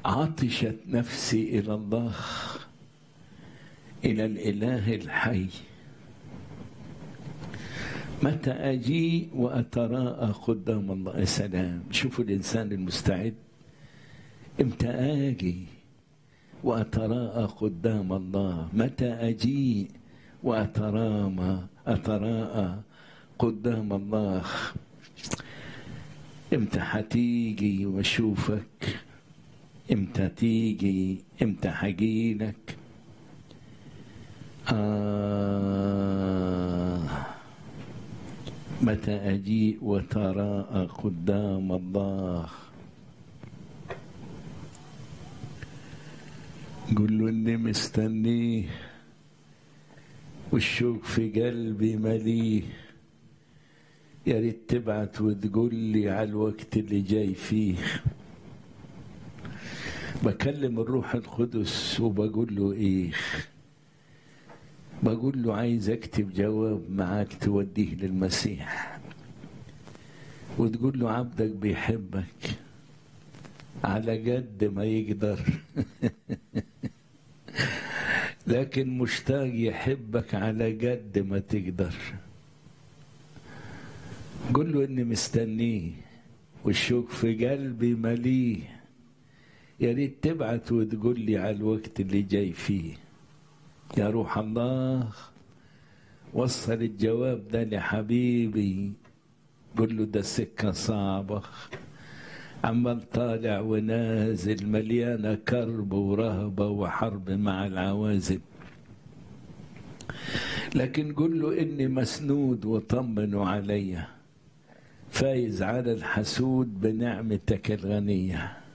عطشت نفسي الى الله الى الاله الحي متى اجيء واتراءى قدام الله يا سلام شوفوا الانسان المستعد امتى اجي واتراءى قدام الله متى اجيء واترامى اتراءى قدام الله امتى هتيجي واشوفك امتى تيجي امتى هجيلك آه متى أجيء وتراءى قدام الله قل له إني مستنيه والشوق في قلبي مليه يا ريت تبعت وتقول لي على الوقت اللي جاي فيه بكلم الروح القدس وبقول له ايه بقول له عايز اكتب جواب معاك توديه للمسيح وتقول له عبدك بيحبك على قد ما يقدر لكن مشتاق يحبك على قد ما تقدر قل له اني مستنيه والشوق في قلبي مليه يا ريت تبعت وتقول لي على الوقت اللي جاي فيه يا روح الله وصل الجواب ده لحبيبي قل له ده سكة صعبة عمال طالع ونازل مليانة كرب ورهبة وحرب مع العوازل لكن قل له إني مسنود وطمنوا عليّ فايز على الحسود بنعمتك الغنية